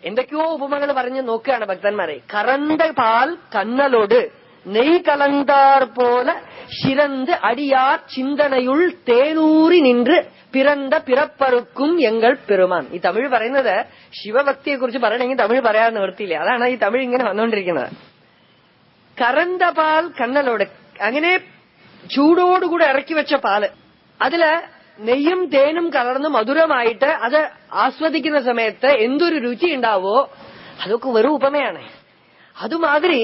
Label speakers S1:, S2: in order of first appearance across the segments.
S1: എന്തൊക്കെയോ ഉപമകൾ പറഞ്ഞ് നോക്കുകയാണ് ഭക്തന്മാരെ കറണ്ട പാൽ കണ്ണലോട് നെയ് കലന്താർ പോലെ ശിരന്ത് അടിയാർ ചിന്തനയുൾ തേനൂറി നിன்று പിറந்த പിറപ്പറുക്കും എങ്കൾ പെരുമാൻ ഈ തമിഴ് പറയുന്നത് ശിവഭക്തിയെ കുറിച്ച് പറയണമെങ്കിൽ തമിഴ് പറയാൻ നിവർത്തിയില്ല അതാണ് ഈ തമിഴ് ഇങ്ങനെ വന്നുകൊണ്ടിരിക്കുന്നത് കറണ്ട പാൽ കണ്ണലോട് അങ്ങനെ ചൂടോടുകൂടെ ഇറക്കി വെച്ച പാല് അതില് നെയ്യും തേനും കലർന്ന് മധുരമായിട്ട് അത് ആസ്വദിക്കുന്ന സമയത്ത് എന്തൊരു രുചി ഉണ്ടാവോ അതൊക്കെ വെറും ഉപമയാണ് അതുമാതിരി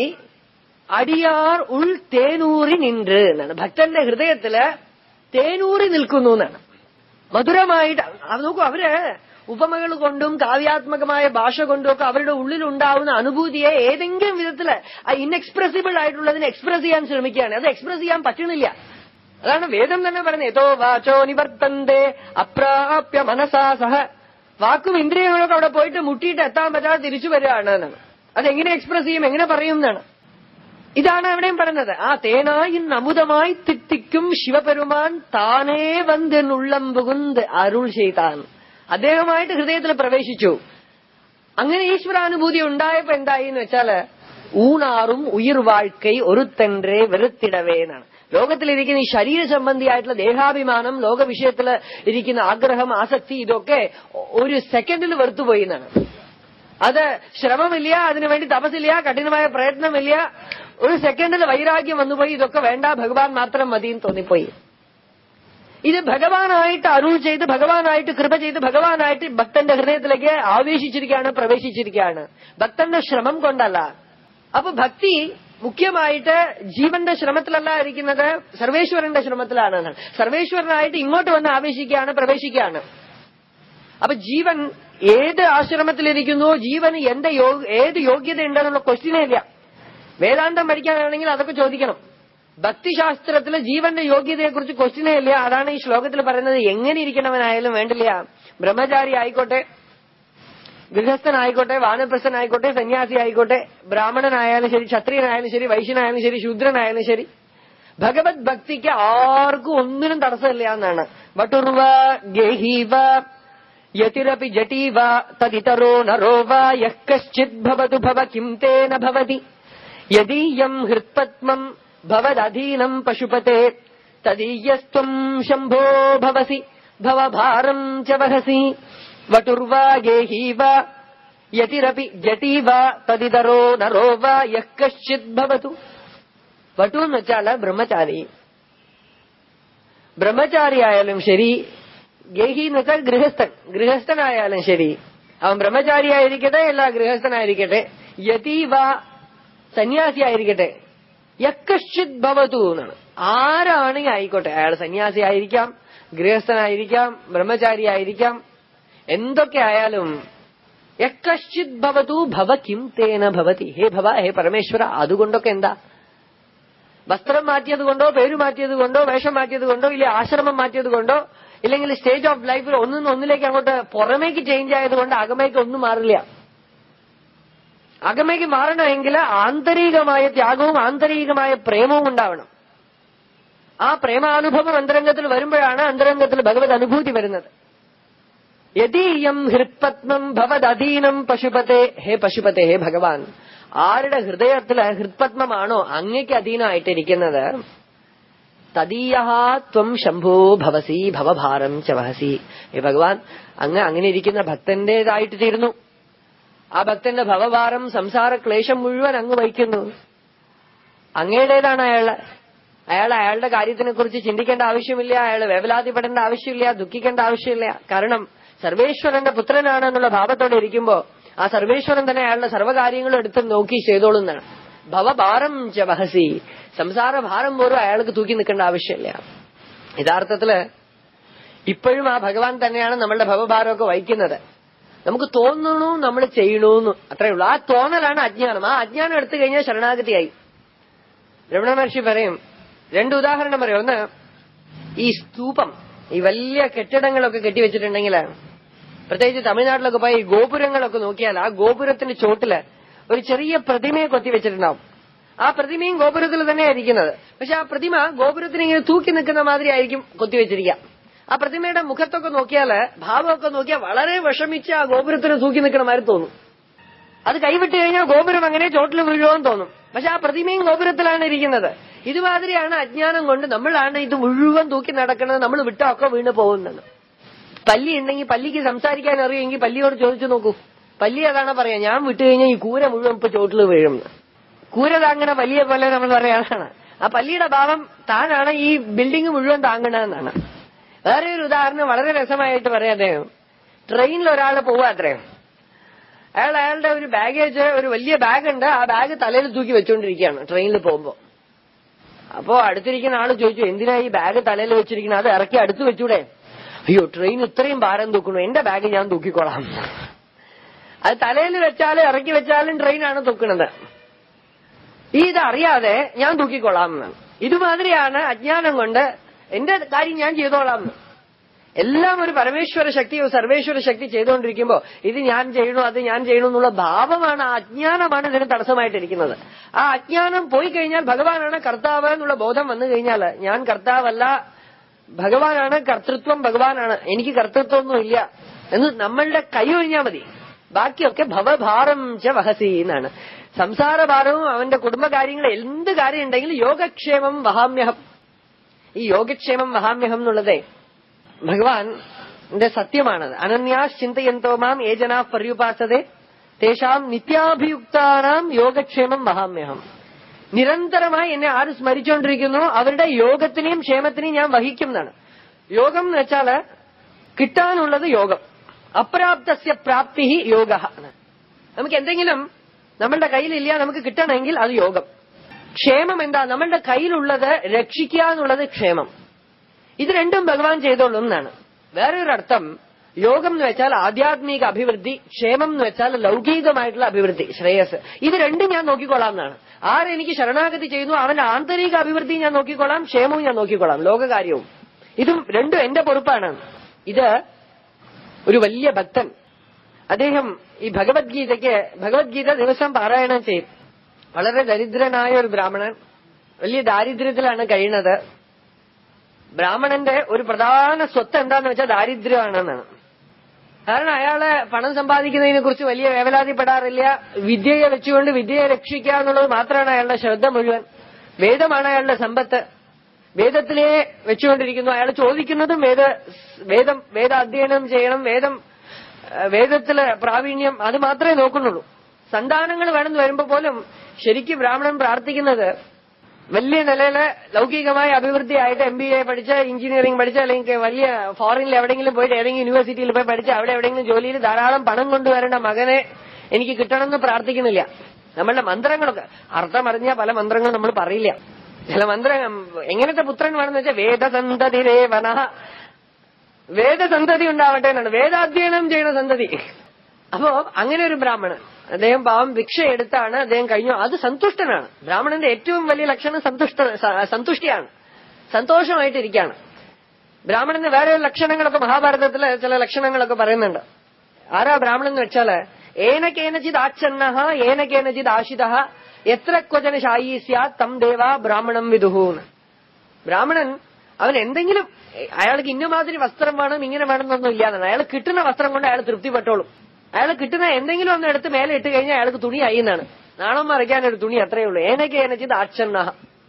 S1: അടിയാർ ഉൾ തേനൂറി നിன்று എന്നാണ് ഭക്തന്റെ ഹൃദയത്തില് തേനൂറി നിൽക്കുന്നു എന്നാണ് മധുരമായിട്ട് അത് നോക്കൂ അവര് ഉപമകൾ കൊണ്ടും കാവ്യാത്മകമായ ഭാഷ കൊണ്ടും ഒക്കെ അവരുടെ ഉള്ളിലുണ്ടാവുന്ന അനുഭൂതിയെ ഏതെങ്കിലും വിധത്തില് ആ ഇൻഎക്സ്പ്രസിബിൾ ആയിട്ടുള്ളതിനെ എക്സ്പ്രസ് ചെയ്യാൻ ശ്രമിക്കുകയാണ് അത് എക്സ്പ്രസ് ചെയ്യാൻ പറ്റണില്ല അതാണ് വേദം തന്നെ പറയുന്നത് ഏതോ വാചോ നിവർത്തന്തേ അപ്രാപ്യ മനസാ സഹ വാക്കും ഇന്ദ്രിയങ്ങളൊക്കെ അവിടെ പോയിട്ട് മുട്ടിയിട്ട് എത്താൻ പറ്റാതെ തിരിച്ചു വരികയാണ് എന്നാണ് അതെങ്ങനെ എക്സ്പ്രസ് ചെയ്യും എങ്ങനെ പറയും എന്നാണ് ഇതാണ് അവിടെയും പറഞ്ഞത് ആ തേനായി അമുതമായി തിത്തിക്കും ശിവപെരുമാൻ താനേ വന്നെന്നുള്ളം പുകുന്ത് അരുൾ ചെയ്താൻ അദ്ദേഹമായിട്ട് ഹൃദയത്തിൽ പ്രവേശിച്ചു അങ്ങനെ ഈശ്വരാനുഭൂതി ഉണ്ടായപ്പോ എന്തായി എന്ന് വെച്ചാല് ഊണാറും ഉയിർ വാഴ്ക്കൈ ഒരുത്തൻറെ വെറുത്തിടവേ എന്നാണ് ലോകത്തിലിരിക്കുന്ന ഈ ശരീര സംബന്ധിയായിട്ടുള്ള ദേഹാഭിമാനം ലോക വിഷയത്തിൽ ഇരിക്കുന്ന ആഗ്രഹം ആസക്തി ഇതൊക്കെ ഒരു സെക്കൻഡിൽ വെറുത്തുപോയി എന്നാണ് അത് ശ്രമമില്ല അതിനുവേണ്ടി തപസ്സില്ല കഠിനമായ പ്രയത്നമില്ല ഒരു സെക്കൻഡിൽ വൈരാഗ്യം വന്നുപോയി ഇതൊക്കെ വേണ്ട ഭഗവാൻ മാത്രം മതിയെന്ന് തോന്നിപ്പോയി ഇത് ഭഗവാനായിട്ട് അരുൾ ചെയ്ത് ഭഗവാനായിട്ട് കൃപ ചെയ്ത് ഭഗവാനായിട്ട് ഭക്തന്റെ ഹൃദയത്തിലേക്ക് ആവേശിച്ചിരിക്കുകയാണ് പ്രവേശിച്ചിരിക്കുകയാണ് ഭക്തന്റെ ശ്രമം കൊണ്ടല്ല അപ്പൊ ഭക്തി മുഖ്യമായിട്ട് ജീവന്റെ ശ്രമത്തിലല്ല ഇരിക്കുന്നത് സർവേശ്വരന്റെ ശ്രമത്തിലാണ് എന്നാണ്. സർവേശ്വരനായിട്ട് ഇങ്ങോട്ട് വന്ന് ആവേശിക്കുകയാണ് പ്രവേശിക്കുകയാണ് അപ്പൊ ജീവൻ ഏത് ആശ്രമത്തിലിരിക്കുന്നു ജീവന് എന്റെ യോ- ഏത് യോഗ്യത ഉണ്ടെന്നുള്ള ക്വസ്റ്റ്യനേ ഇല്ല വേദാന്തം പഠിക്കാനാണെങ്കിൽ അതൊക്കെ ചോദിക്കണം ഭക്തിശാസ്ത്രത്തില് ജീവന്റെ യോഗ്യതയെക്കുറിച്ച് ക്വസ്റ്റ്യനേ ഇല്ല അതാണ് ഈ ശ്ലോകത്തിൽ പറയുന്നത് എങ്ങനെ ഇരിക്കണവനായാലും വേണ്ടില്ല ബ്രഹ്മചാരി ആയിക്കോട്ടെ ഗൃഹസ്ഥനായിക്കോട്ടെ വാനപ്രസ്ഥനായിക്കോട്ടെ സന്യാസി ആയിക്കോട്ടെ ബ്രാഹ്മണനായാലും ശരി ക്ഷത്രിയനായാലും ശരി വൈശ്യനായാലും ശരി ശൂദ്രനായാലും ശരി ഭഗവത് ഭക്തിക്ക് ആർക്കും ഒന്നിനും തടസ്സമില്ല എന്നാണ് വട്ടുർവ ഗേഹീവ യതിരപി ജടീവ തദിതരോ നരോ വാ യഃ കശ്ചിത് ഭവതു ഭവ കിം തേന ഭവതി യദീയം ഹൃത്പത്മം ഭവദധീനം പശുപതേ തദീയസ്ത്വം ശംഭോ ഭവസി ഭവഭാരം ച വഹസി വട്ടുർവാ ഗേഹീവ യതിരപി ജടീവ തദിതരോ നരോ വാ യഃ കശ്ചിത് ഭവതു വട്ടു എന്ന് വെച്ചാല് ബ്രഹ്മചാരി ബ്രഹ്മചാരി ആയാലും ശരി ഗേഹി എന്ന് വെച്ചാൽ ഗൃഹസ്ഥൻ ഗൃഹസ്ഥനായാലും ശരി അവൻ ബ്രഹ്മചാരി ആയിരിക്കട്ടെ അല്ല ഗൃഹസ്ഥനായിരിക്കട്ടെ യതീവ സന്യാസി ആയിരിക്കട്ടെ യക്കശ്ചിത് ഭവതു എന്നാണ് ആരാണെങ്കിൽ ആയിക്കോട്ടെ അയാൾ സന്യാസി ആയിരിക്കാം ഗൃഹസ്ഥനായിരിക്കാം ബ്രഹ്മചാരി ആയിരിക്കാം എന്തൊക്കെ ആയാലും യക്കശ്ചിത് ഭവതു ഭവ കിം തേന ഭവതി ഹേ ഭവ ഹേ പരമേശ്വര അതുകൊണ്ടൊക്കെ എന്താ വസ്ത്രം മാറ്റിയത് കൊണ്ടോ പേര് മാറ്റിയത് കൊണ്ടോ വേഷം മാറ്റിയത് കൊണ്ടോ ഇല്ല ആശ്രമം മാറ്റിയത് കൊണ്ടോ ഇല്ലെങ്കിൽ സ്റ്റേജ് ഓഫ് ലൈഫിൽ ഒന്നിന്ന് ഒന്നിലേക്ക് അങ്ങോട്ട് പുറമേക്ക് ചേഞ്ച് ആയതുകൊണ്ട് അകമേക്ക് ഒന്നും മാറില്ല അകമേക്ക് മാറണമെങ്കിൽ ആന്തരികമായ ത്യാഗവും ആന്തരികമായ പ്രേമവും ഉണ്ടാവണം ആ പ്രേമാനുഭവം അന്തരംഗത്തിൽ വരുമ്പോഴാണ് അന്തരംഗത്തിൽ ഭഗവത് അനുഭൂതി വരുന്നത് യതീയം ഹൃത്പത്മം ഭവദധീനം പശുപത്തെ ഹേ പശുപത്തെ ഹേ ഭഗവാൻ ആരുടെ ഹൃദയത്തില് ഹൃത്പത്മമാണോ അങ്ങയ്ക്ക് അധീനമായിട്ടിരിക്കുന്നത് തദീയ ത്വം ശംഭോ ഭവസി ഭവഭാരം ച വഹസി ഹേ ഭഗവാൻ അങ്ങ് അങ്ങനെ ഇരിക്കുന്ന ഭക്തന്റേതായിട്ട് തീരുന്നു ആ ഭക്തന്റെ ഭവഭാരം സംസാര ക്ലേശം മുഴുവൻ അങ്ങ് വഹിക്കുന്നു അങ്ങയുടേതാണ് അയാള് അയാൾ അയാളുടെ കാര്യത്തിനെ കുറിച്ച് ചിന്തിക്കേണ്ട ആവശ്യമില്ല അയാൾ വേവലാതിപ്പെടേണ്ട ആവശ്യമില്ല ദുഃഖിക്കേണ്ട ആവശ്യമില്ല കാരണം സർവേശ്വരന്റെ പുത്രനാണെന്നുള്ള ഭാവത്തോടെ ഇരിക്കുമ്പോ ആ സർവേശ്വരൻ തന്നെ അയാളുടെ സർവ്വകാര്യങ്ങളും എടുത്ത് നോക്കി ചെയ്തോളുന്നതാണ് ഭവഭാരം ച വഹസി സംസാര ഭാരം പോലും അയാൾക്ക് തൂക്കി നിൽക്കേണ്ട ആവശ്യമില്ല യഥാർത്ഥത്തില് ഇപ്പോഴും ആ ഭഗവാൻ തന്നെയാണ് നമ്മളുടെ ഭവഭാരമൊക്കെ വഹിക്കുന്നത് നമുക്ക് തോന്നണു നമ്മൾ ചെയ്യണൂന്ന് അത്രേ ഉള്ളൂ ആ തോന്നലാണ് അജ്ഞാനം ആ അജ്ഞാനം എടുത്തു കഴിഞ്ഞാൽ ശരണാഗതിയായി രമണ മഹർഷി പറയും രണ്ട് ഉദാഹരണം പറയും ഒന്ന് ഈ സ്തൂപം ഈ വലിയ കെട്ടിടങ്ങളൊക്കെ കെട്ടിവെച്ചിട്ടുണ്ടെങ്കിൽ പ്രത്യേകിച്ച് തമിഴ്നാട്ടിലൊക്കെ പോയി ഈ ഗോപുരങ്ങളൊക്കെ നോക്കിയാൽ ആ ഗോപുരത്തിന്റെ ചോട്ടില് ഒരു ചെറിയ പ്രതിമയെ കൊത്തി വെച്ചിട്ടുണ്ടാവും ആ പ്രതിമയും ഗോപുരത്തിൽ തന്നെയാണ് ഇരിക്കുന്നത് പക്ഷെ ആ പ്രതിമ ഗോപുരത്തിന് ഇങ്ങനെ തൂക്കി നിൽക്കുന്ന മാതിരി ആയിരിക്കും കൊത്തിവെച്ചിരിക്കുക ആ പ്രതിമയുടെ മുഖത്തൊക്കെ നോക്കിയാല് ഭാവമൊക്കെ നോക്കിയാൽ വളരെ വിഷമിച്ച് ആ ഗോപുരത്തിന് തൂക്കി നിൽക്കുന്ന മാതിരി തോന്നും അത് കൈവിട്ട് കഴിഞ്ഞാൽ ഗോപുരം അങ്ങനെ ചോട്ടിൽ വീഴുമെന്ന് തോന്നും പക്ഷെ ആ പ്രതിമയും ഗോപുരത്തിലാണ് ഇരിക്കുന്നത് ഇതുമാതിരിയാണ് അജ്ഞാനം കൊണ്ട് നമ്മളാണ് ഇത് മുഴുവൻ തൂക്കി നടക്കുന്നത് നമ്മൾ വിട്ടൊക്കെ വീണ് പോകുന്നത് പല്ലി ഉണ്ടെങ്കിൽ പല്ലിക്ക് സംസാരിക്കാൻ അറിയുമെങ്കിൽ പല്ലിയോട് ചോദിച്ചു നോക്കൂ പല്ലി അതാണ് പറയാ ഞാൻ വിട്ടു കഴിഞ്ഞാൽ ഈ കൂര മുഴുവൻ ഇപ്പൊ ചോട്ടിൽ വീഴും കൂര താങ്ങണ പല്ലിയെ പോലെ നമ്മൾ പറയാനാണ് ആ പല്ലിയുടെ ഭാവം താനാണ് ഈ ബിൽഡിംഗ് മുഴുവൻ താങ്ങണമെന്നാണ് വേറെ ഒരു ഉദാഹരണം വളരെ രസമായിട്ട് പറയാം അദ്ദേഹം ട്രെയിനിൽ ഒരാൾ പോവാ അത്രയും അയാൾ അയാളുടെ ഒരു ബാഗേജ് ഒരു വലിയ ബാഗ് ഉണ്ട് ആ ബാഗ് തലയിൽ തൂക്കി വെച്ചുകൊണ്ടിരിക്കുകയാണ് ട്രെയിനിൽ പോകുമ്പോ അപ്പോ അടുത്തിരിക്കുന്ന ആള് ചോദിച്ചു എന്തിനാ ഈ ബാഗ് തലയിൽ വെച്ചിരിക്കുന്നത് അത് ഇറക്കി അടുത്ത് വെച്ചൂടെ അയ്യോ ട്രെയിൻ ഇത്രയും ഭാരം തൂക്കണു എന്റെ ബാഗ് ഞാൻ തൂക്കിക്കോളാം അത് തലയിൽ വെച്ചാലും ഇറക്കി വെച്ചാലും ട്രെയിനാണ് തൂക്കുന്നത് ഈ ഇത് അറിയാതെ ഞാൻ തൂക്കിക്കൊള്ളാം എന്നാണ് ഇതുമാതിരിയാണ് അജ്ഞാനം കൊണ്ട് എന്റെ കാര്യം ഞാൻ ചെയ്തോളാം എന്ന്. എല്ലാം ഒരു പരമേശ്വര ശക്തി ഒരു സർവേശ്വര ശക്തി ചെയ്തുകൊണ്ടിരിക്കുമ്പോ ഇത് ഞാൻ ചെയ്യണു അത് ഞാൻ ചെയ്യണു എന്നുള്ള ഭാവമാണ് ആ അജ്ഞാനമാണ് ഇതിന് തടസ്സമായിട്ടിരിക്കുന്നത് ആ അജ്ഞാനം പോയി കഴിഞ്ഞാൽ ഭഗവാനാണ് കർത്താവ് എന്നുള്ള ബോധം വന്നു കഴിഞ്ഞാൽ ഞാൻ കർത്താവല്ല ഭഗവാനാണ് കർത്തൃത്വം ഭഗവാനാണ് എനിക്ക് കർത്തൃത്വമൊന്നും ഇല്ല എന്ന് നമ്മളുടെ കൈ ഒഴിഞ്ഞാൽ മതി ബാക്കിയൊക്കെ ഭവഭാരം ച വഹസി എന്നാണ് സംസാരഭാരവും അവന്റെ കുടുംബകാര്യങ്ങൾ എന്ത് കാര്യം ഉണ്ടെങ്കിലും യോഗക്ഷേമം വഹാമ്യഹം ഈ യോഗക്ഷേമം വഹാമ്യഹം എന്നുള്ളതേ ഭഗവാന്റെ സത്യമാണത് അനന്യാസ് ചിന്തയന്തോ മാം ഏ ജനാ പര്യുപാസതേ തേഷാം നിത്യാഭിയുക്താനാം യോഗക്ഷേമം വഹാമ്യഹം നിരന്തരമായി എന്നെ ആര് സ്മരിച്ചുകൊണ്ടിരിക്കുന്നു അവരുടെ യോഗത്തിനെയും ക്ഷേമത്തിനെയും ഞാൻ വഹിക്കുന്നതാണ് യോഗം എന്ന് വെച്ചാല് കിട്ടാനുള്ളത് യോഗം അപ്രാപ്തസ്യ പ്രാപ്തി യോഗ നമുക്ക് എന്തെങ്കിലും നമ്മളുടെ കയ്യിലില്ല നമുക്ക് കിട്ടണമെങ്കിൽ അത് യോഗം ക്ഷേമം എന്താ നമ്മളുടെ കയ്യിലുള്ളത് രക്ഷിക്കുക എന്നുള്ളത് ക്ഷേമം ഇത് രണ്ടും ഭഗവാൻ ചെയ്തോളും എന്നാണ് വേറൊരു അർത്ഥം യോഗം എന്ന് വെച്ചാൽ ആധ്യാത്മിക അഭിവൃദ്ധി ക്ഷേമം എന്ന് വെച്ചാൽ ലൗകികമായിട്ടുള്ള അഭിവൃദ്ധി ശ്രേയസ് ഇത് രണ്ടും ഞാൻ നോക്കിക്കൊള്ളാം എന്നാണ് ആരെനിക്ക് ശരണാഗതി ചെയ്യുന്നു അവന്റെ ആന്തരിക അഭിവൃദ്ധി ഞാൻ നോക്കിക്കൊള്ളാം ക്ഷേമവും ഞാൻ നോക്കിക്കൊള്ളാം ലോകകാര്യവും ഇതും രണ്ടും എന്റെ പൊറുപ്പാണ് ഇത് ഒരു വലിയ ഭക്തൻ അദ്ദേഹം ഈ ഭഗവത്ഗീതയ്ക്ക് ഭഗവത്ഗീത ദിവസം പാരായണം ചെയ്യും വളരെ ദരിദ്രനായ ഒരു ബ്രാഹ്മണൻ വലിയ ദാരിദ്ര്യത്തിലാണ് കഴിയുന്നത് ബ്രാഹ്മണന്റെ ഒരു പ്രധാന സ്വത്ത് എന്താന്ന് വെച്ചാൽ ദാരിദ്ര്യമാണെന്നാണ് കാരണം അയാള് പണം സമ്പാദിക്കുന്നതിനെ കുറിച്ച് വലിയ വേവലാതിപ്പെടാറില്ല വിദ്യയെ വെച്ചുകൊണ്ട് വിദ്യയെ രക്ഷിക്കുക എന്നുള്ളത് മാത്രമാണ് അയാളുടെ ശ്രദ്ധ മുഴുവൻ വേദമാണ് അയാളുടെ സമ്പത്ത് വേദത്തിലെ വെച്ചുകൊണ്ടിരിക്കുന്നു അയാൾ ചോദിക്കുന്നതും വേദ വേദം വേദ അധ്യയനം ചെയ്യണം വേദം ഏഹ്, വേദത്തിലെ പ്രാവീണ്യം അത് മാത്രമേ നോക്കുന്നുള്ളൂ സന്താനങ്ങൾ വേണമെന്ന് വരുമ്പോ പോലും ശരിക്കും ബ്രാഹ്മണൻ പ്രാർത്ഥിക്കുന്നത് വലിയ നിലയില് ലൗകികമായ അഭിവൃദ്ധിയായിട്ട് എം ബി എ പഠിച്ച എഞ്ചിനീയറിംഗ് പഠിച്ച അല്ലെങ്കിൽ വലിയ ഫോറിനിൽ എവിടെയെങ്കിലും പോയിട്ട് ഏതെങ്കിലും യൂണിവേഴ്സിറ്റിയിൽ പോയി പഠിച്ച് അവിടെ എവിടെയെങ്കിലും ജോലിയിൽ ധാരാളം പണം കൊണ്ടുവരേണ്ട മകനെ എനിക്ക് കിട്ടണമെന്ന് പ്രാർത്ഥിക്കുന്നില്ല നമ്മളുടെ മന്ത്രങ്ങളൊക്കെ അർത്ഥം അറിഞ്ഞാൽ പല മന്ത്രങ്ങളും നമ്മൾ പറയില്ല ചില മന്ത്രം എങ്ങനത്തെ പുത്രൻ വേണമെന്ന് വെച്ചാൽ വേദസന്തതി രേവന വേദസന്തതി ഉണ്ടാവട്ടെ എന്നാണ് വേദാധ്യയനം ചെയ്യുന്ന സന്തതി അപ്പോ അങ്ങനെ ഒരു ബ്രാഹ്മണൻ അദ്ദേഹം പാവം ഭിക്ഷ എടുത്താണ് അദ്ദേഹം കഴിഞ്ഞു അത് സന്തുഷ്ടനാണ് ബ്രാഹ്മണന്റെ ഏറ്റവും വലിയ ലക്ഷണം സന്തുഷ്ട സ- സന്തുഷ്ടിയാണ് സന്തോഷമായിട്ടിരിക്കുകയാണ് ബ്രാഹ്മണന് വേറെ ലക്ഷണങ്ങളൊക്കെ മഹാഭാരതത്തിലെ ചില ലക്ഷണങ്ങളൊക്കെ പറയുന്നുണ്ട് ആരാ ബ്രാഹ്മണൻ എന്ന് വെച്ചാല് ഏനക്കേനചിത് ആച്ഛന്ന ഏനക്കേനചിത് ആശിത എത്ര ക്വചന ശായി സ്യാത് തം ദേവ ബ്രാഹ്മണം വിദുഹൂന്ന് ബ്രാഹ്മണൻ അവൻ എന്തെങ്കിലും എ- അയാൾക്ക് ഇന്നമാതിരി വസ്ത്രം വേണം ഇങ്ങനെ വേണം എന്നൊന്നും ഇല്ലാന്നാണ് അയാൾ കിട്ടുന്ന വസ്ത്രം കൊണ്ട് അയാൾ തൃപ്തിപ്പെട്ടോളും അയാൾ കിട്ടുന്ന എന്തെങ്കിലും ഒന്ന് എടുത്ത് മേലെ ഇട്ട് കഴിഞ്ഞാൽ അയാൾക്ക് തുണി ആയി എന്നാണ് നാണം മറിക്കാൻ ഒരു തുണി അത്രയേ ഉള്ളൂ ഏനക്കെ ഏനച്ചിത് ആച്ഛന്ന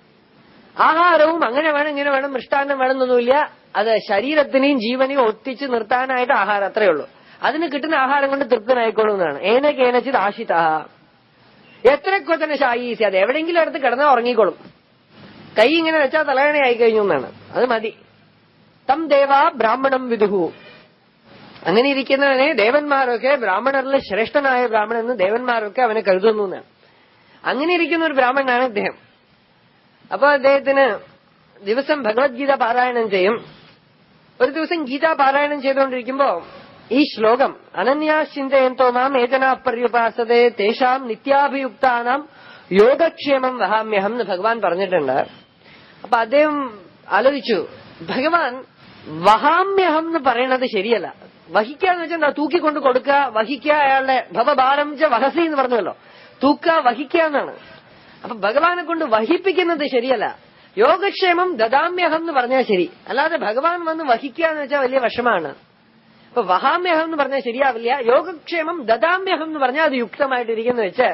S1: ആഹാരവും അങ്ങനെ വേണം ഇങ്ങനെ വേണം മൃഷ്ടാന്നം വേണമെന്നൊന്നുമില്ല അത് ശരീരത്തിനെയും ജീവനെയും ഒത്തിച്ച് നിർത്താനായിട്ട് ആഹാരം അത്രയേ ഉള്ളൂ അതിന് കിട്ടുന്ന ആഹാരം കൊണ്ട് തൃപ്തനായിക്കോളും എന്നാണ് ഏനക്കെ ഏനച്ചിത് ആശിത എത്ര കൊത്തന്നെ ഷായീസി അത് എവിടെയെങ്കിലും അടുത്ത് കിടന്നാൽ ഉറങ്ങിക്കോളും കൈ ഇങ്ങനെ വെച്ചാൽ തലയണയായി കഴിഞ്ഞു എന്നാണ് അത് മതി തം ദേവ ബ്രാഹ്മണം വിദുഹു അങ്ങനെ ഇരിക്കുന്നവനെ ദേവന്മാരൊക്കെ ബ്രാഹ്മണരിൽ ശ്രേഷ്ഠനായ ബ്രാഹ്മണൻ എന്ന് ദേവന്മാരൊക്കെ അവനെ കരുതുന്നു എന്നാണ് അങ്ങനെ ഇരിക്കുന്ന ഒരു ബ്രാഹ്മണനാണ് അദ്ദേഹം അപ്പൊ അദ്ദേഹത്തിന് ദിവസം ഭഗവത്ഗീത പാരായണം ചെയ്യും ഒരു ദിവസം ഗീത പാരായണം ചെയ്തുകൊണ്ടിരിക്കുമ്പോ ഈ ശ്ലോകം അനന്യാശ്ചിന്തയന്തോ മാം ഏജനാ പര്യുപാസതേ തേഷാം നിത്യാഭിയുക്താനാം യോഗക്ഷേമം വഹാമ്യഹം എന്ന് ഭഗവാൻ പറഞ്ഞിട്ടുണ്ട് അപ്പൊ അദ്ദേഹം ആലോചിച്ചു ഭഗവാൻ വഹാമ്യഹം എന്ന് പറയണത് ശരിയല്ല വഹിക്കുക എന്ന് വെച്ചാൽ എന്താ തൂക്കിക്കൊണ്ട് കൊടുക്കുക വഹിക്കുക അയാളുടെ ഭവഭാരം ച വഹസി എന്ന് പറഞ്ഞല്ലോ തൂക്കുക വഹിക്കുക എന്നാണ് അപ്പൊ ഭഗവാനെ കൊണ്ട് വഹിപ്പിക്കുന്നത് ശരിയല്ല യോഗക്ഷേമം ദദാമ്യഹം എന്ന് പറഞ്ഞാൽ ശരി അല്ലാതെ ഭഗവാൻ വന്ന് വഹിക്കുക എന്ന് വെച്ചാൽ വലിയ വിഷമാണ് അപ്പൊ വഹാമ്യഹം എന്ന് പറഞ്ഞാൽ ശരിയാവില്ല യോഗക്ഷേമം ദദാമ്യഹം എന്ന് പറഞ്ഞാൽ അത് യുക്തമായിട്ടിരിക്കുന്ന വെച്ച്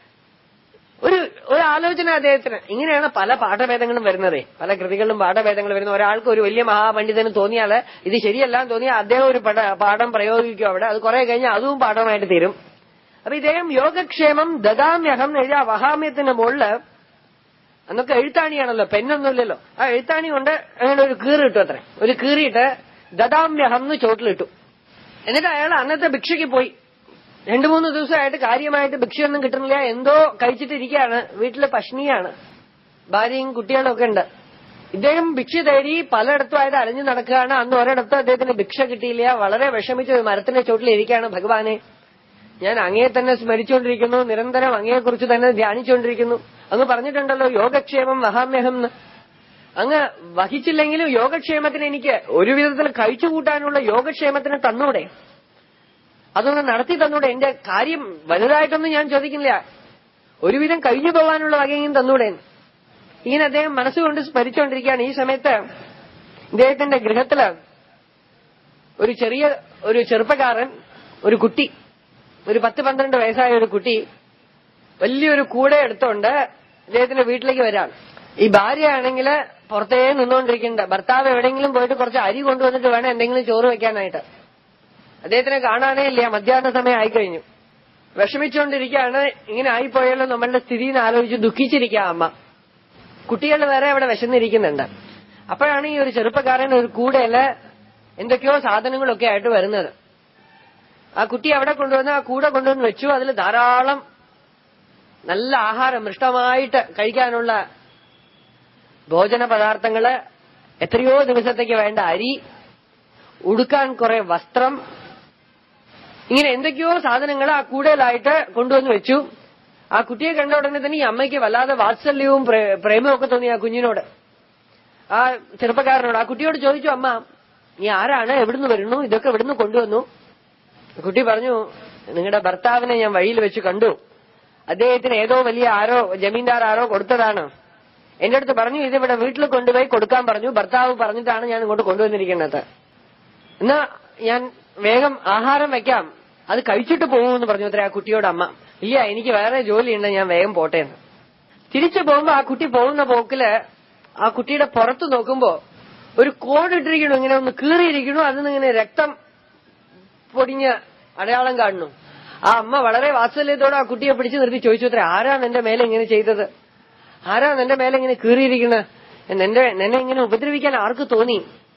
S1: ഒരു ഒരു ആലോചന അദ്ദേഹത്തിന് ഇങ്ങനെയാണ് പല പാഠഭേദങ്ങളും വരുന്നത് പല കൃതികളിലും പാഠഭേദങ്ങൾ വരുന്ന ഒരാൾക്ക് ഒരു വലിയ മഹാപണ്ഡിതന് തോന്നിയാല് ഇത് ശരിയല്ല എന്ന് തോന്നിയാൽ അദ്ദേഹം ഒരു പട- പാഠം പ്രയോഗിക്കും അവിടെ അത് കുറെ കഴിഞ്ഞാൽ അതും പാഠമായിട്ട് തീരും അപ്പൊ ഇദ്ദേഹം യോഗക്ഷേമം ദദാമ്യഹം എന്ന് എഴുതിയ ആ വഹാമ്യത്തിന്റെ മുകളില് അന്നൊക്കെ എഴുത്താണിയാണല്ലോ പെണ്ണൊന്നുമില്ലല്ലോ ആ എഴുത്താണി കൊണ്ട് അങ്ങനെ ഒരു കീറി ഇട്ടു അത്ര ഒരു കീറിയിട്ട് ദദാമ്യഹം എന്ന് ചോട്ടിലിട്ടു എന്നിട്ട് അയാൾ അന്നത്തെ ഭിക്ഷയ്ക്ക് പോയി രണ്ടു മൂന്ന് ദിവസമായിട്ട് കാര്യമായിട്ട് ഭിക്ഷയൊന്നും കിട്ടുന്നില്ല എന്തോ കഴിച്ചിട്ടിരിക്കുകയാണ് വീട്ടില് പഷ്ണിയാണ് ഭാര്യയും കുട്ടികളും ഒക്കെ ഉണ്ട് ഇദ്ദേഹം ഭിക്ഷ തേടി പലയിടത്തുമായിട്ട് അലഞ്ഞു നടക്കുകയാണ് അന്ന് ഒരിടത്തും അദ്ദേഹത്തിന് ഭിക്ഷ കിട്ടിയില്ല വളരെ വിഷമിച്ച് ഒരു മരത്തിന്റെ ചോട്ടിൽ ഇരിക്കുകയാണ് ഭഗവാനെ ഞാൻ അങ്ങയെ തന്നെ സ്മരിച്ചുകൊണ്ടിരിക്കുന്നു നിരന്തരം അങ്ങയെക്കുറിച്ച് തന്നെ ധ്യാനിച്ചുകൊണ്ടിരിക്കുന്നു അങ്ങ് പറഞ്ഞിട്ടുണ്ടല്ലോ യോഗക്ഷേമം മഹാമ്യഹം എന്ന് അങ്ങ് വഹിച്ചില്ലെങ്കിലും യോഗക്ഷേമത്തിന് എനിക്ക് ഒരു വിധത്തിൽ കഴിച്ചു കൂട്ടാനുള്ള യോഗക്ഷേമത്തിന് തന്നൂടെ അതൊന്ന് നടത്തി തന്നൂടെ എന്റെ കാര്യം വലുതായിട്ടൊന്നും ഞാൻ ചോദിക്കുന്നില്ല ഒരുവിധം കഴിഞ്ഞു പോകാനുള്ള വകയും തന്നൂടെ ഇങ്ങനെ അദ്ദേഹം മനസ്സുകൊണ്ട് സ്മരിച്ചുകൊണ്ടിരിക്കുകയാണ് ഈ സമയത്ത് ഇദ്ദേഹത്തിന്റെ ഗൃഹത്തില് ഒരു ചെറിയ ഒരു ചെറുപ്പക്കാരൻ ഒരു കുട്ടി ഒരു പത്ത് പന്ത്രണ്ട് വയസ്സായ ഒരു കുട്ടി വലിയൊരു കൂടെ എടുത്തോണ്ട് അദ്ദേഹത്തിന്റെ വീട്ടിലേക്ക് വരാം ഈ ഭാര്യയാണെങ്കിൽ പുറത്തേ നിന്നുകൊണ്ടിരിക്കുന്നുണ്ട് ഭർത്താവ് എവിടെയെങ്കിലും പോയിട്ട് കുറച്ച് അരി കൊണ്ടുവന്നിട്ട് വേണം എന്തെങ്കിലും ചോറ് വെക്കാനായിട്ട് അദ്ദേഹത്തിനെ കാണാനേ ഇല്ല മധ്യാഹ്ന സമയം ആയിക്കഴിഞ്ഞു വിഷമിച്ചുകൊണ്ടിരിക്കുകയാണ് ഇങ്ങനെ ആയിപ്പോയാലോ നമ്മളുടെ സ്ഥിതി എന്ന് ആലോചിച്ച് ദുഃഖിച്ചിരിക്കുക അമ്മ കുട്ടികൾ വേറെ അവിടെ വിശന്നിരിക്കുന്നുണ്ട് അപ്പോഴാണ് ഈ ഒരു ചെറുപ്പക്കാരൻ ഒരു കൂടെയില് എന്തൊക്കെയോ സാധനങ്ങളൊക്കെ ആയിട്ട് വരുന്നത് ആ കുട്ടി അവിടെ കൊണ്ടുവന്ന് ആ കൂടെ കൊണ്ടുവന്ന് വെച്ചു അതിൽ ധാരാളം നല്ല ആഹാരം മൃഷ്ടമായിട്ട് കഴിക്കാനുള്ള ഭോജന പദാർത്ഥങ്ങള് എത്രയോ ദിവസത്തേക്ക് വേണ്ട അരി ഉടുക്കാൻ കുറെ വസ്ത്രം ഇങ്ങനെ എന്തൊക്കെയോ സാധനങ്ങൾ ആ കൂടുതലായിട്ട് കൊണ്ടുവന്ന് വെച്ചു ആ കുട്ടിയെ കണ്ട ഉടനെ തന്നെ ഈ അമ്മയ്ക്ക് വല്ലാതെ വാത്സല്യവും പ്രേ- പ്രേമവും ഒക്കെ തോന്നി ആ കുഞ്ഞിനോട് ആ ചെറുപ്പക്കാരനോട് ആ കുട്ടിയോട് ചോദിച്ചു അമ്മ നീ ആരാണ് എവിടുന്ന് വരുന്നു ഇതൊക്കെ എവിടുന്ന് കൊണ്ടുവന്നു കുട്ടി പറഞ്ഞു നിങ്ങളുടെ ഭർത്താവിനെ ഞാൻ വഴിയിൽ വെച്ച് കണ്ടു അദ്ദേഹത്തിന് ഏതോ വലിയ ആരോ ജമീന്ദാർ ആരോ കൊടുത്തതാണ് എന്റെ അടുത്ത് പറഞ്ഞു ഇതിവിടെ വീട്ടിൽ കൊണ്ടുപോയി കൊടുക്കാൻ പറഞ്ഞു ഭർത്താവ് പറഞ്ഞിട്ടാണ് ഞാൻ ഇങ്ങോട്ട് കൊണ്ടുവന്നിരിക്കുന്നത് എന്നാ ഞാൻ വേഗം ആഹാരം വെക്കാം അത് കഴിച്ചിട്ട് പോകുമെന്ന് പറഞ്ഞു അത്ര ആ കുട്ടിയോട് അമ്മ ഇല്ല എനിക്ക് വേറെ ജോലിയുണ്ട് ഞാൻ വേഗം പോട്ടെ എന്ന് തിരിച്ചു പോകുമ്പോ ആ കുട്ടി പോകുന്ന പോക്കില് ആ കുട്ടിയുടെ പുറത്ത് നോക്കുമ്പോ ഒരു കോടിട്ടിരിക്കണു ഇങ്ങനെ ഒന്ന് കീറിയിരിക്കണു അതിൽ നിന്ന് ഇങ്ങനെ രക്തം പൊടിഞ്ഞ അടയാളം കാണുന്നു ആ അമ്മ വളരെ വാത്സല്യത്തോടെ ആ കുട്ടിയെ പിടിച്ചു നിർത്തി ചോദിച്ചു അത്ര ആരാണ് എന്റെ മേലെ ഇങ്ങനെ ചെയ്തത് ആരാണ് എന്റെ മേലെ ഇങ്ങനെ കീറിയിരിക്കുന്നത് എന്റെ എന്നെ ഇങ്ങനെ ഉപദ്രവിക്കാൻ ആർക്ക് തോന്നി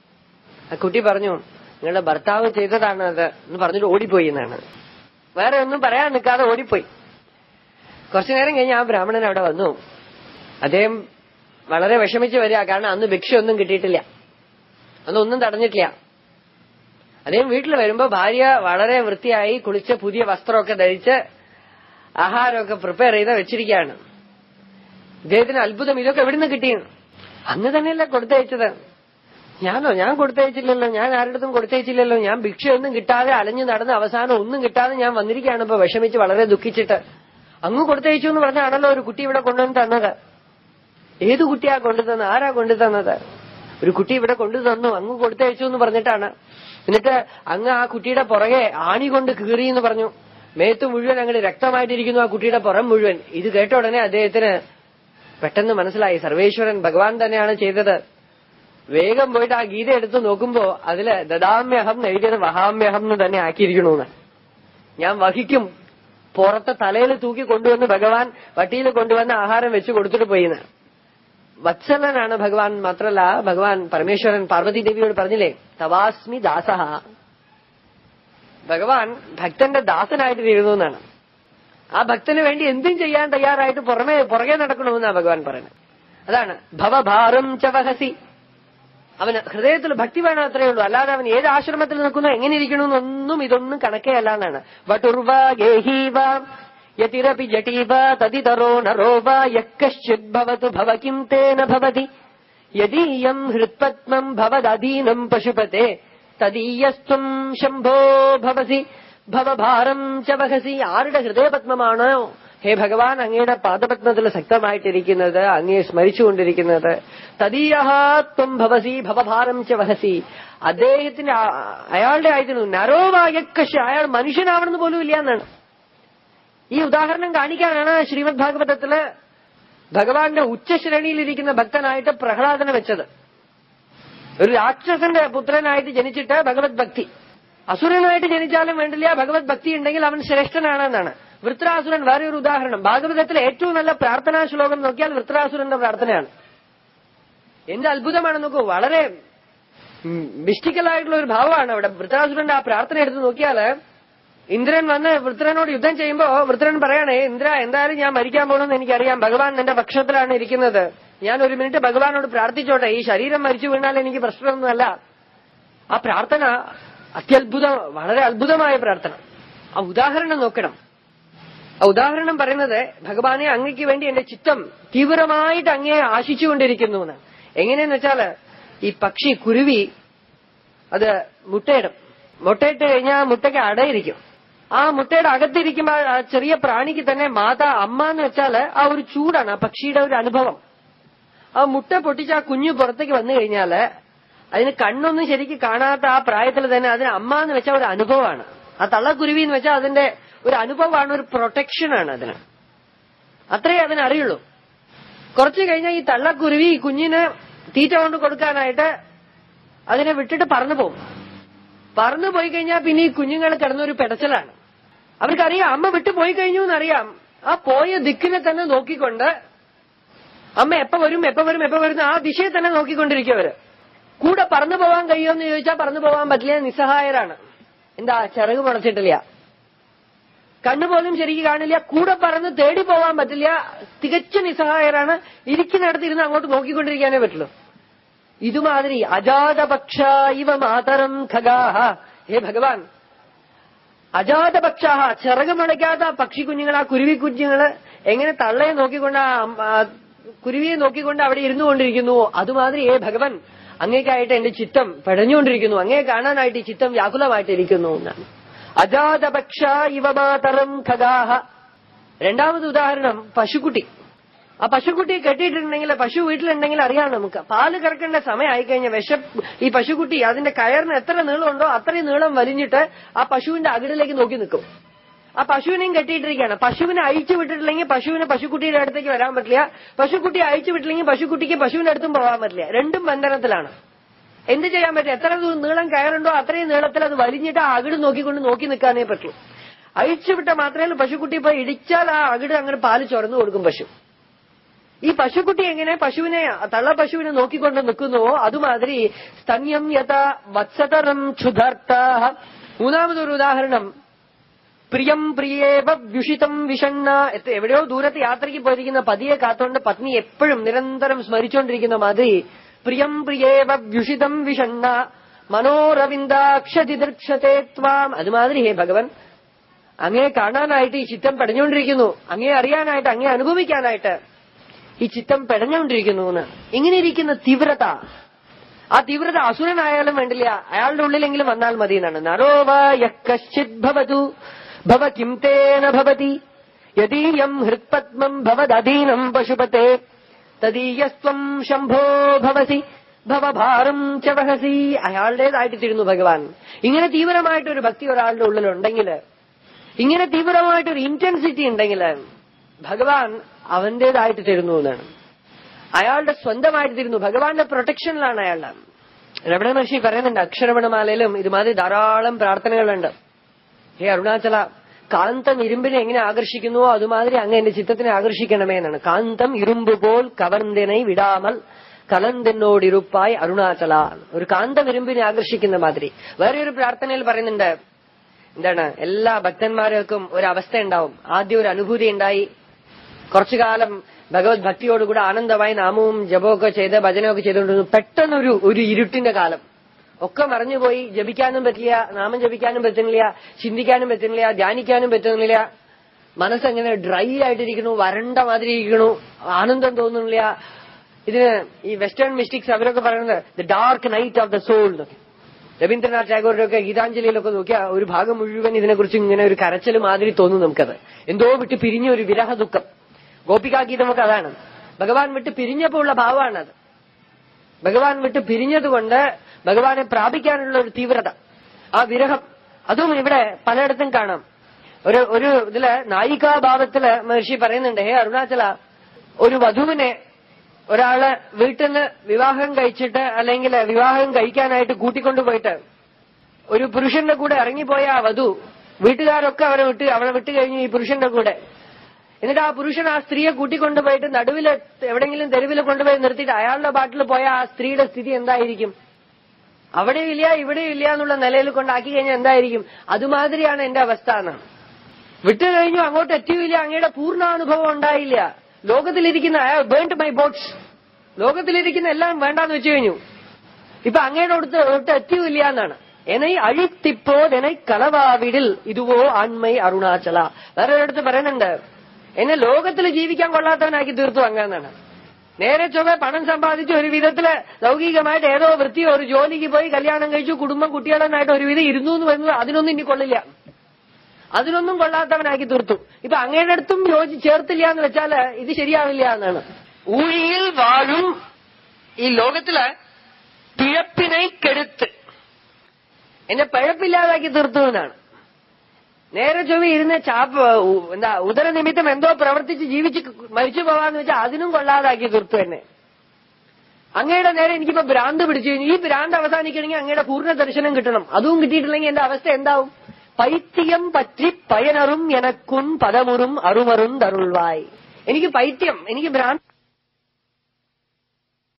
S1: ആ കുട്ടി പറഞ്ഞു നിങ്ങളുടെ ഭർത്താവ് ചെയ്തതാണ് അത് എന്ന് പറഞ്ഞിട്ട് ഓടിപ്പോയി എന്നാണ് വേറെ ഒന്നും പറയാൻ നിൽക്കാതെ ഓടിപ്പോയി കുറച്ചു നേരം കഴിഞ്ഞ് ആ ബ്രാഹ്മണൻ അവിടെ വന്നു അദ്ദേഹം വളരെ വിഷമിച്ച് വരിക കാരണം അന്ന് ഭിക്ഷയൊന്നും കിട്ടിയിട്ടില്ല അന്നൊന്നും തടഞ്ഞിട്ടില്ല അദ്ദേഹം വീട്ടിൽ വരുമ്പോ ഭാര്യ വളരെ വൃത്തിയായി കുളിച്ച് പുതിയ വസ്ത്രമൊക്കെ ധരിച്ച് ആഹാരമൊക്കെ പ്രിപ്പയർ ചെയ്ത് വെച്ചിരിക്കുകയാണ് ഇദ്ദേഹത്തിന് അത്ഭുതം ഇതൊക്കെ എവിടുന്ന് കിട്ടിയെന്ന് അന്ന് തന്നെയല്ലേ കൊടുത്തയച്ചത് ഞാനോ ഞാൻ കൊടുത്തയച്ചില്ലല്ലോ ഞാൻ ആരുടെടുത്തും കൊടുത്തയച്ചില്ലല്ലോ ഞാൻ ഭിക്ഷയൊന്നും കിട്ടാതെ അലഞ്ഞു നടന്ന് അവസാനം ഒന്നും കിട്ടാതെ ഞാൻ വന്നിരിക്കുകയാണ് ഇപ്പൊ വിഷമിച്ച് വളരെ ദുഃഖിച്ചിട്ട് അങ്ങ് കൊടുത്തയച്ചു എന്ന് പറഞ്ഞാണല്ലോ ഒരു കുട്ടി ഇവിടെ കൊണ്ടുവന്ന് തന്നത് ഏത് കുട്ടിയാ കൊണ്ടു തന്നത് ആരാ കൊണ്ടു തന്നത് ഒരു കുട്ടി ഇവിടെ കൊണ്ടു തന്നു അങ്ങ് കൊടുത്തയച്ചു എന്ന് പറഞ്ഞിട്ടാണ് എന്നിട്ട് അങ്ങ് ആ കുട്ടിയുടെ പുറകെ ആണി കൊണ്ട് കീറി എന്ന് പറഞ്ഞു മേത്ത് മുഴുവൻ അങ്ങനെ രക്തമായിട്ടിരിക്കുന്നു ആ കുട്ടിയുടെ പുറം മുഴുവൻ ഇത് കേട്ട ഉടനെ അദ്ദേഹത്തിന് പെട്ടെന്ന് മനസ്സിലായി സർവേശ്വരൻ ഭഗവാൻ തന്നെയാണ് ചെയ്തത് വേഗം പോയിട്ട് ആ ഗീത എടുത്ത് നോക്കുമ്പോ അതില് ദദാമ്യഹം എന്ന് എഴുതിയത് വഹാമ്യഹം എന്ന് തന്നെ ആക്കിയിരിക്കണമെന്ന് ഞാൻ വഹിക്കും പുറത്തെ തലയിൽ തൂക്കി കൊണ്ടുവന്ന് ഭഗവാൻ വട്ടിയിൽ കൊണ്ടുവന്ന് ആഹാരം വെച്ച് കൊടുത്തിട്ട് പോയിന്ന് വത്സലനാണ് ഭഗവാൻ മാത്രല്ല ഭഗവാൻ പരമേശ്വരൻ പാർവതി ദേവിയോട് പറഞ്ഞില്ലേ തവാസ്മി ദാസഹ ഭഗവാൻ ഭക്തന്റെ ദാസനായിട്ട് തീരുന്നു എന്നാണ് ആ ഭക്തന് വേണ്ടി എന്തും ചെയ്യാൻ തയ്യാറായിട്ട് പുറമെ പുറകെ നടക്കണമെന്നാ ഭഗവാൻ പറയുന്നത് അതാണ് ഭവഭാരം ച വഹസി അവന് ഹൃദയത്തിൽ ഭക്തി വേണം അത്രയേ ഉള്ളൂ അല്ലാതെ അവൻ ഏത് ആശ്രമത്തിൽ നിൽക്കുന്നു എങ്ങനെ ഇരിക്കണമെന്നൊന്നും ഇതൊന്നും കണക്കേ അല്ല എന്നാണ് വട്ടുർവ ഗേഹീവ യതിരപി ജടീവ തദിതരോ നരോ വാ യക്കശ്ചിത് ഭവതു ഭവ കിം തേന ഭവതി യദീയം ഹൃത്പത്മം ഭവദധീനം പശുപത്തെ തദീയസ്ത്വം ശംഭോ ഭവസി ഭവഭാരം ച വഹസി ആരുടെ ഹൃദയപത്മമാണോ ഹേ ഭഗവാൻ അങ്ങയുടെ പാദപത്മത്തിൽ ശക്തമായിട്ടിരിക്കുന്നത് അങ്ങയെ സ്മരിച്ചുകൊണ്ടിരിക്കുന്നത് തദീയഹാത്വം ഭവസി ഭവഭാരം ച വഹസി അദ്ദേഹത്തിന്റെ ആ- അയാളുടെ ആയിരുന്നു നരോവായക്കശ് അയാൾ മനുഷ്യനാവണമെന്ന് പോലും ഇല്ല എന്നാണ് ഈ ഉദാഹരണം കാണിക്കാനാണ് ശ്രീമദ് ഭാഗവതത്തില് ഭഗവാന്റെ ഉച്ചശ്രേണിയിലിരിക്കുന്ന ഭക്തനായിട്ട് പ്രഹ്ലാദനെ വെച്ചത് ഒരു രാക്ഷസന്റെ പുത്രനായിട്ട് ജനിച്ചിട്ട് ഭഗവത് ഭക്തി അസുരനായിട്ട് ജനിച്ചാലും വേണ്ടില്ല ഭഗവത് ഭക്തി ഉണ്ടെങ്കിൽ അവൻ ശ്രേഷ്ഠനാണെന്നാണ് വൃത്രാസുരൻ വേറെ ഒരു ഉദാഹരണം ഭാഗവതത്തിലെ ഏറ്റവും നല്ല പ്രാർത്ഥനാ ശ്ലോകം നോക്കിയാൽ വൃത്രാസുരന്റെ പ്രാർത്ഥനയാണ് എന്ത് അത്ഭുതമാണ് നോക്കൂ വളരെ മിസ്റ്റിക്കലായിട്ടുള്ള ഒരു ഭാവമാണ് അവിടെ വൃത്രാസുരന്റെ ആ പ്രാർത്ഥന എടുത്ത് നോക്കിയാല് ഇന്ദ്രൻ വന്ന് വൃത്രനോട് യുദ്ധം ചെയ്യുമ്പോ വൃത്രൻ പറയണേ ഇന്ദ്ര എന്തായാലും ഞാൻ മരിക്കാൻ പോകണമെന്ന് എനിക്കറിയാം ഭഗവാൻ എന്റെ പക്ഷത്തിലാണ് ഇരിക്കുന്നത് ഞാൻ ഒരു മിനിറ്റ് ഭഗവാനോട് പ്രാർത്ഥിച്ചോട്ടെ ഈ ശരീരം മരിച്ചു വീണാൽ എനിക്ക് പ്രശ്നമൊന്നുമല്ല ആ പ്രാർത്ഥന അത്യത്ഭുതം വളരെ അത്ഭുതമായ പ്രാർത്ഥന ആ ഉദാഹരണം നോക്കണം ആ ഉദാഹരണം പറയുന്നത് ഭഗവാനെ അങ്ങയ്ക്ക് വേണ്ടി എന്റെ ചിത്തം തീവ്രമായിട്ട് അങ്ങയെ ആശിച്ചുകൊണ്ടിരിക്കുന്നു എന്ന് എങ്ങനെയെന്ന് വെച്ചാല് ഈ പക്ഷി കുരുവി അത് മുട്ടയിടും മുട്ടയിട്ട് കഴിഞ്ഞാൽ മുട്ടയ്ക്ക് അടയിരിക്കും ആ മുട്ടയുടെ അകത്തിരിക്കുമ്പോ ആ ചെറിയ പ്രാണിക്ക് തന്നെ മാതാ അമ്മ എന്ന് വെച്ചാല് ആ ഒരു ചൂടാണ് ആ പക്ഷിയുടെ ഒരു അനുഭവം ആ മുട്ട പൊട്ടിച്ച് ആ കുഞ്ഞു പുറത്തേക്ക് വന്നു കഴിഞ്ഞാല് അതിന് കണ്ണൊന്നും ശരിക്കും കാണാത്ത ആ പ്രായത്തിൽ തന്നെ അതിന് അമ്മ എന്ന് വെച്ചാൽ ഒരു അനുഭവമാണ് ആ തള്ളക്കുരുവി എന്ന് വെച്ചാൽ അതിന്റെ ഒരു അനുഭവമാണ് ഒരു പ്രൊട്ടക്ഷനാണ് അതിന് അത്രേ അതിന് അറിയുള്ളൂ കുറച്ചു കഴിഞ്ഞാൽ ഈ തള്ളക്കുരുവി ഈ കുഞ്ഞിന് തീറ്റ കൊണ്ട് കൊടുക്കാനായിട്ട് അതിനെ വിട്ടിട്ട് പറന്നു പോകും പറന്നു പോയി കഴിഞ്ഞാൽ പിന്നെ ഈ കുഞ്ഞുങ്ങൾ കിടന്നൊരു പെടച്ചലാണ് അവർക്കറിയാം അമ്മ വിട്ടു പോയി കഴിഞ്ഞു എന്നറിയാം ആ പോയ ദിക്കിനെ തന്നെ നോക്കിക്കൊണ്ട് അമ്മ എപ്പ വരും എപ്പ വരും എപ്പ വരും ആ ദിശയെ തന്നെ നോക്കിക്കൊണ്ടിരിക്കും അവര് കൂടെ പറന്നു പോവാൻ കഴിയുമെന്ന് ചോദിച്ചാൽ പറന്നു പോവാൻ പറ്റില്ല നിസ്സഹായരാണ് എന്താ ചിറക് മുളച്ചിട്ടില്ല കണ്ണുപോലും ശരിക്ക് കാണില്ല കൂടെ പറന്ന് തേടി പോവാൻ പറ്റില്ല തികച്ച നിസ്സഹായരാണ് ഇരിക്കുന്നിടത്ത് ഇരുന്ന് അങ്ങോട്ട് നോക്കിക്കൊണ്ടിരിക്കാനേ പറ്റുള്ളൂ ഇതുമാതിരി അജാതപക്ഷ ഇവ മാതരം ഖഗാഹ ഹേ ഭഗവാൻ അജാതപക്ഷ ചിറക് മുളയ്ക്കാത്ത പക്ഷി കുഞ്ഞുങ്ങൾ ആ കുരുവി കുഞ്ഞുങ്ങള് എങ്ങനെ തള്ളയെ നോക്കിക്കൊണ്ട് ആ അമ്മ- ആ കുരുവിയെ നോക്കിക്കൊണ്ട് അവിടെ ഇരുന്നു കൊണ്ടിരിക്കുന്നു അതുമാതിരി ഏ ഭഗവൻ അങ്ങേക്കായിട്ട് എന്റെ ചിത്തം പെടഞ്ഞുകൊണ്ടിരിക്കുന്നു അങ്ങേ കാണാനായിട്ട് ഈ ചിത്തം വ്യാകുലമായിട്ടിരിക്കുന്നു എന്നാണ് അജാതപക്ഷ ഇവ മാതരം ഖഗാഹ രണ്ടാമത് ഉദാഹരണം പശുക്കുട്ടി ആ പശുക്കുട്ടിയെ കെട്ടിയിട്ടുണ്ടെങ്കിൽ പശു വീട്ടിലുണ്ടെങ്കിൽ അറിയാം നമുക്ക് പാല് കറക്കേണ്ട സമയം ആയിക്കഴിഞ്ഞാൽ വിശ ഈ പശുക്കുട്ടി അതിന്റെ കയറിന് എത്ര നീളമുണ്ടോ അത്രയും നീളം വലിഞ്ഞിട്ട് ആ പശുവിന്റെ അകിടിലേക്ക് നോക്കി നിൽക്കും ആ പശുവിനെയും കെട്ടിയിട്ടിരിക്കുകയാണ് പശുവിനെ അഴിച്ചു വിട്ടിട്ടില്ലെങ്കിൽ പശുവിന് പശുക്കുട്ടിയുടെ അടുത്തേക്ക് വരാൻ പറ്റില്ല പശുക്കുട്ടി അഴിച്ചു വിട്ടില്ലെങ്കിൽ പശുക്കുട്ടിക്ക് പശുവിന്റെ അടുത്തും പോകാൻ പറ്റില്ല രണ്ടും ബന്ധനത്തിലാണ് എന്ത് ചെയ്യാൻ പറ്റും എത്ര ദൂ- നീളം കയറുണ്ടോ അത്രയും നീളത്തിൽ അത് വലിഞ്ഞിട്ട് ആ അകിട് നോക്കിക്കൊണ്ട് നോക്കി നിൽക്കാനേ പറ്റൂ അഴിച്ചുവിട്ട മാത്രമേ പശുക്കുട്ടി പോയി ഇടിച്ചാൽ ആ അകിട് അങ്ങനെ പാല് ചൊറന്നു കൊടുക്കും പശു ഈ പശുക്കുട്ടി എങ്ങനെ പശുവിനെ തള്ള പശുവിനെ നോക്കിക്കൊണ്ട് നിൽക്കുന്നുവോ അതുമാതിരി സ്തന്യം യഥ വത്സതരം ക്ഷുധാർത്ഥ മൂന്നാമതൊരു ഉദാഹരണം പ്രിയം പ്രിയേവ വ്യുഷിതം വിഷണ്ണ എത്ര- എവിടെയോ ദൂരത്ത് യാത്രയ്ക്ക് പോയിരിക്കുന്ന പതിയെ കാത്തോണ്ട് പത്നി എപ്പോഴും നിരന്തരം സ്മരിച്ചുകൊണ്ടിരിക്കുന്ന മാതിരി പ്രിയം പ്രിയേവ വ്യുഷിതം വിഷണ്ണ മനോരവിന്ദാക്ഷതി ദൃക്ഷത്തെ ത്വാം അതുമാതിരി ഹേ ഭഗവൻ അങ്ങേ കാണാനായിട്ട് ഈ ചിത്തം പെടഞ്ഞുകൊണ്ടിരിക്കുന്നു അങ്ങേ അറിയാനായിട്ട് അങ്ങേ അനുഭവിക്കാനായിട്ട് ഈ ചിത്തം പെടഞ്ഞുകൊണ്ടിരിക്കുന്നു എന്ന് ഇങ്ങനെ ഇരിക്കുന്ന തീവ്രത ആ തീവ്രത അസുരനായാലും വേണ്ടില്ല അയാളുടെ ഉള്ളിലെങ്കിലും വന്നാൽ മതി എന്നാണ് നരോവ യശ്ചിത് ഭവതു ഭവ കിം തേന ഭവതി യദീയം ഹൃത്പത്മം ഭവദധീനം പശുപത്തെ തദീയസ്ത്വം ശംഭോ ഭവസി ഭവഭാരം ച വഹസി അയാളുടേതായിട്ട് തീരുന്നു ഭഗവാൻ ഇങ്ങനെ തീവ്രമായിട്ടൊരു ഭക്തി ഒരാളുടെ ഉള്ളിലുണ്ടെങ്കിൽ ഇങ്ങനെ തീവ്രമായിട്ടൊരു ഇന്റൻസിറ്റി ഉണ്ടെങ്കിൽ ഭഗവാൻ അവന്റേതായിട്ട് തരുന്നു എന്നാണ് അയാളുടെ സ്വന്തമായിട്ട് തരുന്നു ഭഗവാന്റെ പ്രൊട്ടക്ഷനിലാണ് അയാളുടെ രമണ മഹർഷി പറയുന്നുണ്ട് അക്ഷരമണമാലയിലും ഇതുമാതിരി ധാരാളം പ്രാർത്ഥനകളുണ്ട് ഹേ അരുണാചല കാന്തം ഇരുമ്പിനെ എങ്ങനെ ആകർഷിക്കുന്നുവോ അതുമാതിരി അങ്ങ് എന്റെ ചിത്തത്തിനെ ആകർഷിക്കണമേ എന്നാണ് കാന്തം ഇരുമ്പ് പോൽ കവർന്തിനെ വിടാമൽ കലന്തെന്നോടിരുപ്പായി അരുണാചല ഒരു കാന്തം ഇരുമ്പിനെ ആകർഷിക്കുന്ന മാതിരി വേറെ ഒരു പ്രാർത്ഥനയിൽ പറയുന്നുണ്ട് എന്താണ് എല്ലാ ഭക്തന്മാർക്കും ഒരു അവസ്ഥ ഉണ്ടാവും ആദ്യം ഒരു അനുഭൂതി ഉണ്ടായി കുറച്ചു കാലം ഭഗവത് ഭക്തിയോടുകൂടെ ആനന്ദമായി നാമവും ജപമൊക്കെ ചെയ്ത് ഭജനമൊക്കെ ചെയ്തുകൊണ്ടിരുന്നു പെട്ടെന്നൊരു ഒരു ഇരുട്ടിന്റെ കാലം ഒക്കെ മറഞ്ഞുപോയി ജപിക്കാനും പറ്റില്ല നാമം ജപിക്കാനും പറ്റുന്നില്ല ചിന്തിക്കാനും പറ്റുന്നില്ല ധ്യാനിക്കാനും പറ്റുന്നില്ല മനസ്സെങ്ങനെ ഡ്രൈ ആയിട്ടിരിക്കണു വരണ്ട മാതിരി ഇരിക്കണു ആനന്ദം തോന്നുന്നില്ല ഇതിന് ഈ വെസ്റ്റേൺ മിസ്റ്റിക്സ് അവരൊക്കെ പറയുന്നത് the dark night of the soul എന്നൊക്കെ രവീന്ദ്രനാഥ് ടാഗോറിന്റെ ഒക്കെ ഗീതാഞ്ജലിയിലൊക്കെ നോക്കിയാൽ ഒരു ഭാഗം മുഴുവൻ ഇതിനെക്കുറിച്ച് ഇങ്ങനെ ഒരു കരച്ചിൽ മാതിരി തോന്നും നമുക്കത് എന്തോ വിട്ട് പിരിഞ്ഞ ഒരു വിരഹ ദുഃഖം ഗോപികാഗീതമൊക്കെ അതാണ് ഭഗവാൻ വിട്ട് പിരിഞ്ഞപ്പോ ഉള്ള ഭാവമാണത് ഭഗവാൻ വിട്ട് പിരിഞ്ഞതുകൊണ്ട് ഭഗവാനെ പ്രാപിക്കാനുള്ള ഒരു തീവ്രത ആ വിരഹം അതും ഇവിടെ പലയിടത്തും കാണാം ഒരു ഒരു ഇതില് നായികാഭാവത്തില് മഹർഷി പറയുന്നുണ്ട് ഹേ അരുണാചല ഒരു വധുവിനെ ഒരാള് വീട്ടിൽ നിന്ന് വിവാഹം കഴിച്ചിട്ട് അല്ലെങ്കിൽ വിവാഹം കഴിക്കാനായിട്ട് കൂട്ടിക്കൊണ്ടുപോയിട്ട് ഒരു പുരുഷന്റെ കൂടെ ഇറങ്ങിപ്പോയ ആ വധു വീട്ടുകാരൊക്കെ അവരെ വിട്ട് അവളെ വിട്ട് കഴിഞ്ഞു ഈ പുരുഷന്റെ കൂടെ എന്നിട്ട് ആ പുരുഷൻ ആ സ്ത്രീയെ കൂട്ടിക്കൊണ്ടുപോയിട്ട് നടുവില് എവിടെയെങ്കിലും തെരുവിൽ കൊണ്ടുപോയി നിർത്തിയിട്ട് അയാളുടെ പാട്ടിൽ പോയ ആ സ്ത്രീയുടെ സ്ഥിതി എന്തായിരിക്കും അവിടെയും ഇല്ല ഇവിടെയും ഇല്ല എന്നുള്ള നിലയിൽ കൊണ്ടാക്കി കഴിഞ്ഞാൽ എന്തായിരിക്കും അതുമാതിരിയാണ് എന്റെ അവസ്ഥ എന്നാണ് വിട്ടു കഴിഞ്ഞു അങ്ങോട്ട് എത്തിയില്ല അങ്ങയുടെ പൂർണ്ണാനുഭവം ഉണ്ടായില്ല ലോകത്തിലിരിക്കുന്ന ബേൺഡ് മൈ ബോട്ട്സ് ലോകത്തിലിരിക്കുന്ന എല്ലാം വേണ്ടാന്ന് വെച്ചു കഴിഞ്ഞു ഇപ്പൊ അങ്ങയുടെ അടുത്ത് ഒട്ട് എത്തിയില്ല എന്നാണ് എനൈ അഴിത്തിപ്പോ എനൈ കളവാവിടിൽ ഇതുവോ ആൺമൈ അരുണാചല വേറെ ഒരിടത്ത് പറയുന്നുണ്ട് എന്നെ ലോകത്തിൽ ജീവിക്കാൻ കൊള്ളാത്തവനാക്കി തീർത്തു അങ്ങാന്നാണ് നേരെ ചൊവ്വ പണം സമ്പാദിച്ച് ഒരു വിധത്തില് ലൗകികമായിട്ട് ഏതോ വൃത്തിയോ ഒരു ജോലിക്ക് പോയി കല്യാണം കഴിച്ചു കുടുംബം കുട്ടികളെന്നായിട്ട് ഒരു വിധം ഇരുന്നു എന്ന് പറയുന്നത് അതിനൊന്നും ഇനി കൊള്ളില്ല അതിനൊന്നും കൊള്ളാത്തവനാക്കി തീർത്തു ഇപ്പൊ അങ്ങയുടെ അടുത്തും യോജി ചേർത്തില്ല എന്ന് വെച്ചാല് ഇത് ശരിയാവില്ല എന്നാണ് ഊഴിയിൽ വാഴും ഈ ലോകത്തില് പിഴപ്പിനെ കെടുത്ത് എന്നെ പഴപ്പില്ലാതാക്കി തീർത്തു എന്നാണ് നേരെ ചൊവ്വ ഇരുന്ന് ചാപ്പ് ഉ- എന്താ ഉദരനിമിത്തം എന്തോ പ്രവർത്തിച്ച് ജീവിച്ച് മരിച്ചു പോവാന്ന് വെച്ചാൽ അതിനും കൊള്ളാതാക്കി തീർത്തു എന്നെ അങ്ങയുടെ നേരെ എനിക്കിപ്പോ ഭ്രാന്ത് പിടിച്ചു കഴിഞ്ഞു ഈ ഭ്രാന്ത് അവസാനിക്കണമെങ്കിൽ അങ്ങയുടെ പൂർണ്ണ ദർശനം കിട്ടണം അതും കിട്ടിയിട്ടില്ലെങ്കിൽ എന്റെ അവസ്ഥ എന്താവും പൈത്യം പറ്റി പയനറും എനക്കുൻ പദമുറും അറുമറും തരുൾവായി എനിക്ക് പൈത്യം എനിക്ക് ഭ്രാന്ത്